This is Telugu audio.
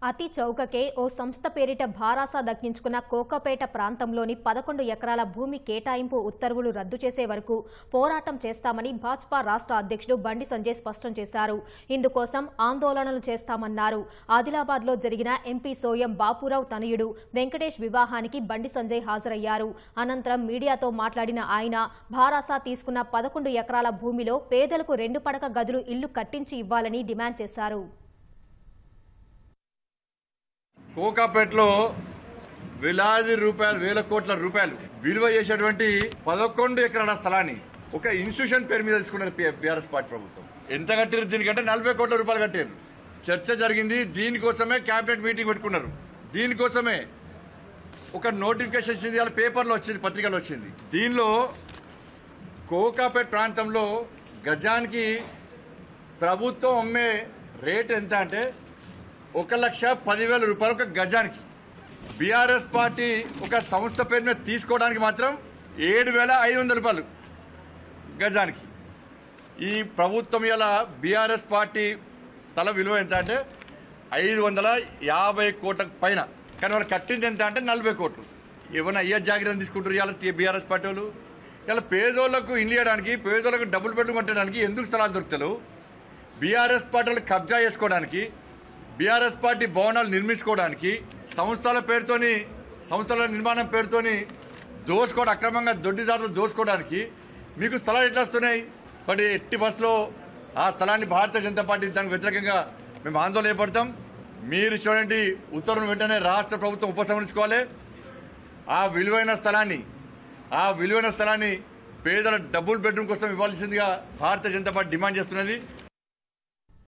అతి చౌకకే ఓ సంస్థ పేరిట భారాసా దక్కించుకున్న కోకపేట ప్రాంతంలోని పదకొండు ఎకరాల భూమి కేటాయింపు ఉత్తర్వులు రద్దు చేసే వరకు పోరాటం చేస్తామని భాజపా రాష్ట్ర అధ్యక్షుడు బండి సంజయ్ స్పష్టం చేశారు ఇందుకోసం ఆందోళనలు చేస్తామన్నారు ఆదిలాబాద్ లో జరిగిన ఎంపీ సోయం బాపురావు తనయుడు వెంకటేష్ వివాహానికి బండి సంజయ్ హాజరయ్యారు అనంతరం మీడియాతో మాట్లాడిన ఆయన భారాసా తీసుకున్న పదకొండు ఎకరాల భూమిలో పేదలకు రెండు పడక గదులు ఇల్లు కట్టించి ఇవ్వాలని డిమాండ్ చేశారు కోకాపేటలో వేలాది రూపాయలు వేల కోట్ల రూపాయలు విలువ చేసేటువంటి పదకొండు ఎకరాల స్థలాన్ని ఒక ఇన్స్టిట్యూషన్ పేరు మీద తీసుకున్నారు బీఆర్ఎస్ పార్టీ ప్రభుత్వం ఎంత కట్టారు దీనికంటే నలభై కోట్ల రూపాయలు కట్టారు చర్చ జరిగింది దీనికోసమే కేబినెట్ మీటింగ్ పెట్టుకున్నారు దీనికోసమే ఒక నోటిఫికేషన్ ఇచ్చింది వాళ్ళ పేపర్లో వచ్చింది పత్రికలో వచ్చింది దీనిలో కోకాపేట ప్రాంతంలో గజానికి ప్రభుత్వం అమ్మే రేట్ ఎంత అంటే ఒక లక్ష పదివేల రూపాయలు ఒక గజానికి బీఆర్ఎస్ పార్టీ ఒక సంస్థ పేరు మీద తీసుకోవడానికి మాత్రం ఏడు వేల ఐదు వందల రూపాయలు గజానికి ఈ ప్రభుత్వం ఇలా బీఆర్ఎస్ పార్టీ తల విలువ ఎంత అంటే ఐదు వందల యాభై కోట్ల పైన కానీ వాళ్ళు కట్టింది ఎంత అంటే నలభై కోట్లు ఏమైనా అయ్యే జాగ్రత్త తీసుకుంటారు ఇవాళ బీఆర్ఎస్ పార్టీ వాళ్ళు ఇలా పేదోళ్లకు ఇల్లు ఇవ్వడానికి పేదోళ్లకు డబ్బులు పెట్టుకు కట్టడానికి ఎందుకు స్థలాలు దొరుకుతలేవు బీఆర్ఎస్ పార్టీ వాళ్ళు కబ్జా చేసుకోవడానికి బీఆర్ఎస్ పార్టీ భవనాలు నిర్మించుకోవడానికి సంస్థల పేరుతోని సంస్థల నిర్మాణం పేరుతోని దోసుకోవడం అక్రమంగా దొడ్డిదారులు దోసుకోవడానికి మీకు స్థలాలు ఎట్లా వస్తున్నాయి మరి ఎట్టి బస్సులో ఆ స్థలాన్ని భారతీయ జనతా పార్టీ దానికి వ్యతిరేకంగా మేము ఆందోళన చేపడతాం మీరు చూడండి ఉత్తర్వును వెంటనే రాష్ట్ర ప్రభుత్వం ఉపసంహరించుకోవాలి ఆ విలువైన స్థలాన్ని ఆ విలువైన స్థలాన్ని పేదల డబుల్ బెడ్రూమ్ కోసం ఇవ్వాల్సిందిగా భారతీయ జనతా పార్టీ డిమాండ్ చేస్తున్నది